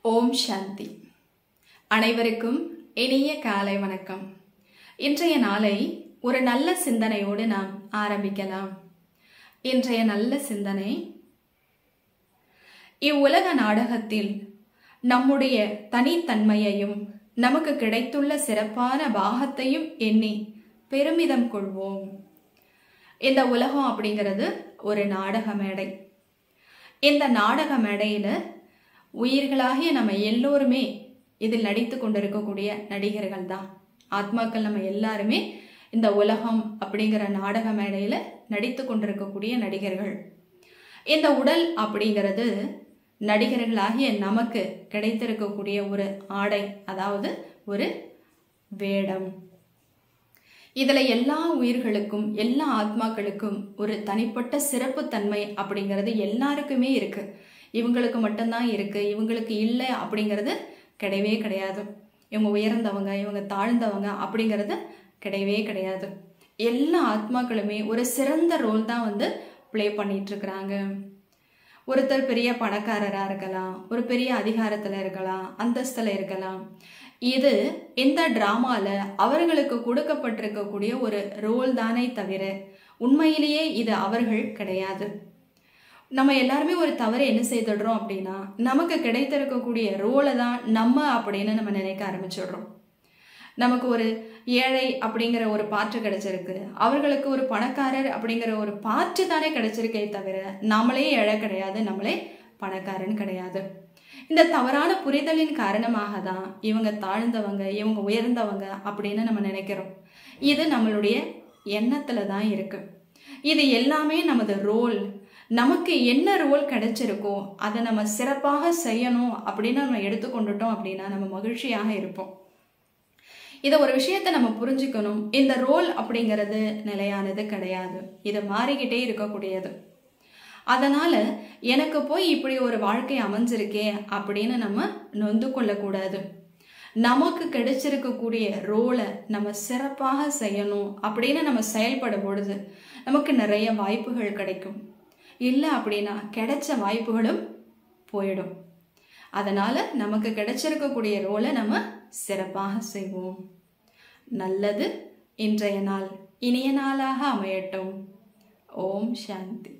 ஓம் சாந்தி அனைவருக்கும் இனிய காலை வணக்கம் இன்றைய நாளை ஒரு நல்ல சிந்தனையோடு நாம் ஆரம்பிக்கலாம் இன்றைய நல்ல சிந்தனை இவ்வுலக நாடகத்தில் நம்முடைய தனித்தன்மையையும் நமக்கு கிடைத்துள்ள சிறப்பான பாகத்தையும் எண்ணி பெருமிதம் கொள்வோம் இந்த உலகம் அப்படிங்கிறது ஒரு நாடக மேடை இந்த நாடக மேடையில உயிர்களாகிய நம்ம எல்லோருமே இதில் நடித்து கொண்டிருக்கக்கூடிய நடிகர்கள் தான் ஆத்மாக்கள் நம்ம எல்லாருமே இந்த உலகம் அப்படிங்கிற நாடக மேடையில நடித்து கொண்டிருக்கக்கூடிய நடிகர்கள் இந்த உடல் அப்படிங்கிறது நடிகர்களாகிய நமக்கு கிடைத்திருக்கக்கூடிய ஒரு ஆடை அதாவது ஒரு வேடம் இதுல எல்லா உயிர்களுக்கும் எல்லா ஆத்மாக்களுக்கும் ஒரு தனிப்பட்ட சிறப்பு தன்மை அப்படிங்கிறது எல்லாருக்குமே இருக்கு இவங்களுக்கு மட்டும்தான் இருக்கு இவங்களுக்கு இல்லை அப்படிங்கிறது கிடையவே கிடையாது இவங்க உயர்ந்தவங்க இவங்க தாழ்ந்தவங்க அப்படிங்கிறது கிடையவே கிடையாது எல்லா ஆத்மாக்களுமே ஒரு சிறந்த ரோல் தான் வந்து ப்ளே பண்ணிட்டு இருக்கிறாங்க ஒருத்தர் பெரிய பணக்காரராக இருக்கலாம் ஒரு பெரிய அதிகாரத்தில் இருக்கலாம் அந்தஸ்தில் இருக்கலாம் இது இந்த ட்ராமால அவர்களுக்கு கொடுக்கப்பட்டிருக்கக்கூடிய ஒரு ரோல் தானே தவிர உண்மையிலேயே இது அவர்கள் கிடையாது நம்ம எல்லாருமே ஒரு தவறு என்ன செய்துடுறோம் அப்படின்னா நமக்கு கிடைத்திருக்கக்கூடிய ரோலை தான் நம்ம அப்படின்னு நம்ம நினைக்க ஆரம்பிச்சிடுறோம் நமக்கு ஒரு ஏழை அப்படிங்கிற ஒரு பாற்று கிடைச்சிருக்கு அவர்களுக்கு ஒரு பணக்காரர் அப்படிங்கிற ஒரு பாற்று தானே கிடைச்சிருக்கே தவிர நம்மளே ஏழை கிடையாது நம்மளே பணக்காரன் கிடையாது இந்த தவறான புரிதலின் காரணமாக தான் இவங்க தாழ்ந்தவங்க இவங்க உயர்ந்தவங்க அப்படின்னு நம்ம நினைக்கிறோம் இது நம்மளுடைய எண்ணத்துல தான் இருக்கு இது எல்லாமே நமது ரோல் நமக்கு என்ன ரோல் கிடைச்சிருக்கோ அதை நம்ம சிறப்பாக செய்யணும் அப்படின்னு நம்ம எடுத்துக்கொண்டுட்டோம் அப்படின்னா நம்ம மகிழ்ச்சியாக இருப்போம் இதை ஒரு விஷயத்த நம்ம புரிஞ்சுக்கணும் இந்த ரோல் அப்படிங்கிறது நிலையானது கிடையாது இது மாறிக்கிட்டே இருக்கக்கூடியது அதனால எனக்கு போய் இப்படி ஒரு வாழ்க்கை அமைஞ்சிருக்கே அப்படின்னு நம்ம நொந்து கொள்ளக்கூடாது நமக்கு கிடைச்சிருக்கக்கூடிய ரோலை நம்ம சிறப்பாக செய்யணும் அப்படின்னு நம்ம செயல்படும் பொழுது நமக்கு நிறைய வாய்ப்புகள் கிடைக்கும் இல்லை அப்படின்னா கிடைச்ச வாய்ப்புகளும் போயிடும் அதனால நமக்கு கிடைச்சிருக்கக்கூடிய ரோலை நம்ம சிறப்பாக செய்வோம் நல்லது இன்றைய நாள் இனிய நாளாக அமையட்டும் ஓம் சாந்தி